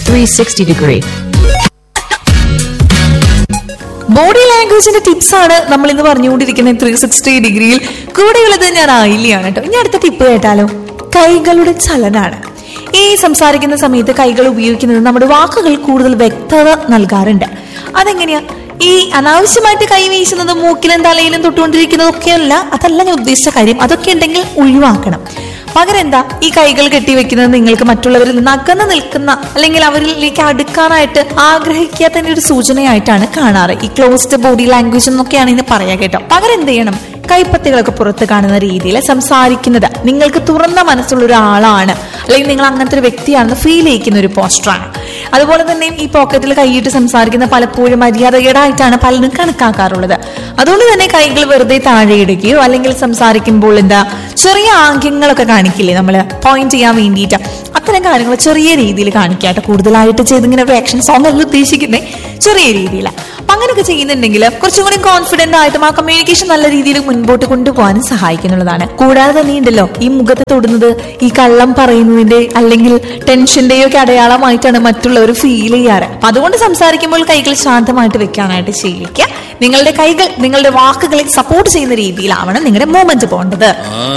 360 degree. Body ലാംഗ്വേജിന്റെ tips ആണ് നമ്മൾ ഇന്ന് പറഞ്ഞുകൊണ്ടിരിക്കുന്നത് ത്രീ സിക്സ്റ്റി ഡിഗ്രിയിൽ കൂടെയുള്ളത് ഞാൻ ആയില്ലാണ് കേട്ടോ ഇനി അടുത്ത ടിപ്പ് കേട്ടാലോ കൈകളുടെ ചലനാണ് ഈ സംസാരിക്കുന്ന സമയത്ത് കൈകൾ ഉപയോഗിക്കുന്നത് നമ്മുടെ വാക്കുകൾ കൂടുതൽ വ്യക്തത നൽകാറുണ്ട് അതെങ്ങനെയാ ഈ അനാവശ്യമായിട്ട് കൈ വീശുന്നതും മൂക്കിലും തലയിലും തൊട്ടുകൊണ്ടിരിക്കുന്നതും ഒക്കെയല്ല അതല്ല ഞാൻ ഉദ്ദേശിച്ച കാര്യം അതൊക്കെ ഉണ്ടെങ്കിൽ ഒഴിവാക്കണം പകരം എന്താ ഈ കൈകൾ കെട്ടിവെക്കുന്നത് നിങ്ങൾക്ക് മറ്റുള്ളവരിൽ നിന്ന് അകന്ന് നിൽക്കുന്ന അല്ലെങ്കിൽ അവരിലേക്ക് അടുക്കാനായിട്ട് ആഗ്രഹിക്കാത്തതിന്റെ ഒരു സൂചനയായിട്ടാണ് കാണാറ് ഈ ക്ലോസ്ഡ് ബോഡി ലാംഗ്വേജ് എന്നൊക്കെയാണ് ഇതിന് പറയാ കേട്ടോ പകരം എന്ത് ചെയ്യണം കൈപ്പത്തികളൊക്കെ പുറത്ത് കാണുന്ന രീതിയിൽ സംസാരിക്കുന്നത് നിങ്ങൾക്ക് തുറന്ന മനസ്സുള്ള ഒരാളാണ് അല്ലെങ്കിൽ നിങ്ങൾ അങ്ങനത്തെ ഒരു വ്യക്തിയാണെന്ന് ഫീൽ ചെയ്യിക്കുന്ന ഒരു പോസ്റ്ററാണ് അതുപോലെ തന്നെ ഈ പോക്കറ്റിൽ കൈയിട്ട് സംസാരിക്കുന്ന പലപ്പോഴും മര്യാദകേടായിട്ടാണ് പലരും കണക്കാക്കാറുള്ളത് അതുകൊണ്ട് തന്നെ കൈകൾ വെറുതെ താഴെ ഇടുകയോ അല്ലെങ്കിൽ സംസാരിക്കുമ്പോൾ എന്താ ചെറിയ ആംഗ്യങ്ങളൊക്കെ കാണിക്കില്ലേ നമ്മൾ പോയിന്റ് ചെയ്യാൻ വേണ്ടിയിട്ട് അത്തരം കാര്യങ്ങൾ ചെറിയ രീതിയിൽ കാണിക്കാട്ടോ കൂടുതലായിട്ട് ചെയ്തിങ്ങനെ ഒരു ആക്ഷൻ സോങ് അല്ല ഉദ്ദേശിക്കുന്നത് ചെറിയ രീതിയിൽ അപ്പൊ അങ്ങനെയൊക്കെ ചെയ്യുന്നുണ്ടെങ്കിൽ കുറച്ചും കൂടി കോൺഫിഡന്റ് ആയിട്ടും ആ കമ്മ്യൂണിക്കേഷൻ നല്ല രീതിയിൽ മുൻപോട്ട് കൊണ്ടുപോകാനും സഹായിക്കുന്നുള്ളതാണ് കൂടാതെ തന്നെ ഉണ്ടല്ലോ ഈ മുഖത്ത് തൊടുന്നത് ഈ കള്ളം പറയുന്നതിന്റെ അല്ലെങ്കിൽ ടെൻഷന്റെയോ ഒക്കെ അടയാളമായിട്ടാണ് മറ്റുള്ളവർ ഫീൽ ചെയ്യാറ് അപ്പൊ അതുകൊണ്ട് സംസാരിക്കുമ്പോൾ കൈകൾ ശാന്തമായിട്ട് വെക്കാനായിട്ട് ശീലിക്കുക നിങ്ങളുടെ കൈകൾ നിങ്ങളുടെ വാക്കുകളെ സപ്പോർട്ട് ചെയ്യുന്ന രീതിയിലാവണം നിങ്ങളുടെ മൂവ്മെന്റ് പോകേണ്ടത് ആ